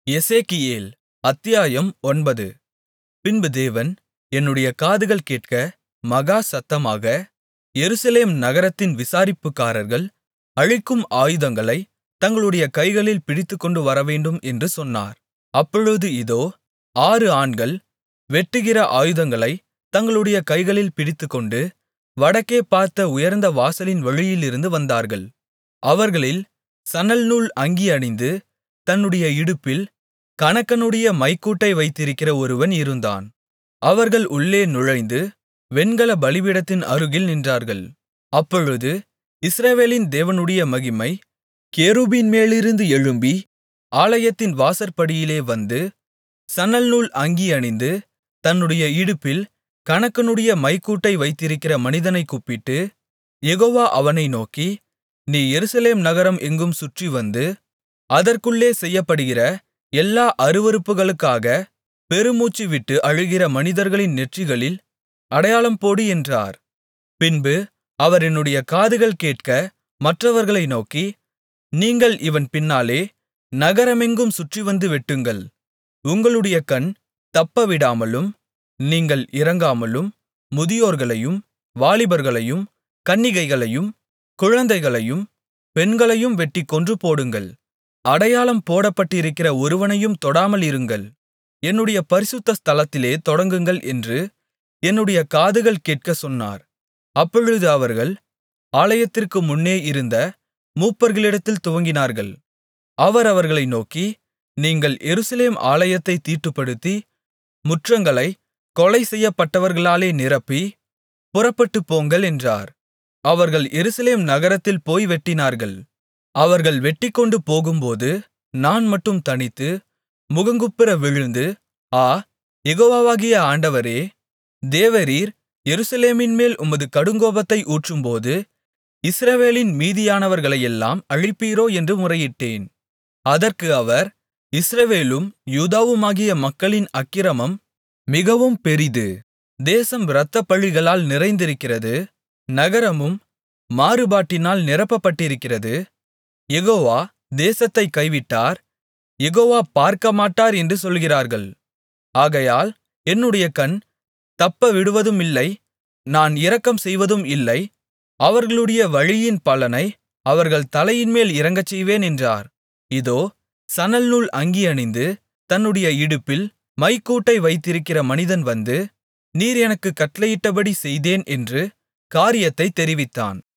எசேக்கியேல் அத்தியாயம் ஒன்பது பின்பு தேவன் என்னுடைய காதுகள் கேட்க மகா சத்தமாக எருசலேம் நகரத்தின் விசாரிப்புக்காரர்கள் அழிக்கும் ஆயுதங்களைத் தங்களுடைய கைகளில் பிடித்துக்கொண்டு வரவேண்டும் என்று சொன்னார் அப்பொழுது இதோ ஆறு ஆண்கள் வெட்டுகிற ஆயுதங்களைத் தங்களுடைய கைகளில் பிடித்துக்கொண்டு வடக்கே பார்த்த உயர்ந்த வாசலின் வழியிலிருந்து வந்தார்கள் அவர்களில் சணல்நூல் அங்கி அணிந்து தன்னுடைய இடுப்பில் கணக்கனுடைய மைக்கூட்டை வைத்திருக்கிற ஒருவன் இருந்தான் அவர்கள் உள்ளே நுழைந்து வெண்கலப் பலிபீடத்தின் அருகில் நின்றார்கள் அப்பொழுது இஸ்ரவேலின் தேவனுடைய மகிமை கேருபீன்மேலிருந்து எழும்பி ஆலயத்தின் வாசற்படியிலே வந்து சணல்நூல் அங்கி அணிந்து தன்னுடைய இடுப்பில் கணக்கனுடைய மைக்கூட்டை வைத்திருக்கிற மனிதனைக் கூப்பிட்டு யெகோவா அவனை நோக்கி நீ எருசலேம் நகரம் எங்கும் சுற்றிவந்து அதற்குள்ளே செய்யப்படுகிற எல்லா அருவருப்புகளுக்காகப் பெருமூச்சுவிட்டு அழுகிற மனிதர்களின் நெற்றிகளில் அடையாளம் போடு என்றார் பின்பு அவர் என்னுடைய காதுகள் கேட்க மற்றவர்களை நோக்கி நீங்கள் இவன் பின்னாலே நகரமெங்கும் சுற்றிவந்து வெட்டுங்கள் உங்களுடைய கண் தப்பவிடாமலும் நீங்கள் இரங்காமலும் முதியோர்களையும் வாலிபர்களையும் கன்னிகைகளையும் குழந்தைகளையும் பெண்களையும் வெட்டிக் கொன்றுபோடுங்கள் அடையாளம் போடப்பட்டிருக்கிற ஒருவனையும் தொடாமல் இருங்கள் என்னுடைய பரிசுத்த ஸ்தலத்திலே தொடங்குங்கள் என்று என்னுடைய காதுகள் கேட்கச் சொன்னார் அப்பொழுது அவர்கள் ஆலயத்திற்கு முன்னே இருந்த மூப்பர்களிடத்தில் துவங்கினார்கள் அவர் அவர்களை நோக்கி நீங்கள் எருசலேம் ஆலயத்தைத் தீட்டுப்படுத்தி முற்றங்களைக் கொலை செய்யப்பட்டவர்களாலே நிரப்பி புறப்பட்டுப்போங்கள் என்றார் அவர்கள் எருசலேம் நகரத்தில் போய் வெட்டினார்கள் அவர்கள் வெட்டிக்கொண்டு போகும்போது நான் மட்டும் தனித்து முகங்குப்புற விழுந்து ஆ யெகோவாவாகிய ஆண்டவரே தேவரீர் எருசலேமின்மேல் உமது கடுங்கோபத்தை ஊற்றும்போது இஸ்ரவேலின் மீதியானவர்களையெல்லாம் அழிப்பீரோ என்று முறையிட்டேன் அதற்கு அவர் இஸ்ரவேலும் யூதாவுமாகிய மக்களின் அக்கிரமம் மிகவும் பெரிது தேசம் இரத்தப்பழிகளால் நிறைந்திருக்கிறது நகரமும் மாறுபாட்டினால் நிரப்பப்பட்டிருக்கிறது யெகோவா தேசத்தைக் கைவிட்டார் யெகோவா பார்க்கமாட்டார் என்று சொல்கிறார்கள் ஆகையால் என்னுடைய கண் தப்பவிடுவதுமில்லை நான் இரக்கம் செய்வதும் இல்லை அவர்களுடைய வழியின் பலனை அவர்கள் தலையின்மேல் இறங்கச்செய்வேன் என்றார் இதோ சணல்நூல் அங்கி அணிந்து தன்னுடைய இடுப்பில் மைக்கூட்டை வைத்திருக்கிற மனிதன் வந்து நீர் எனக்குக் கட்டளையிட்டபடி செய்தேன் என்று காரியத்தைத் தெரிவித்தான்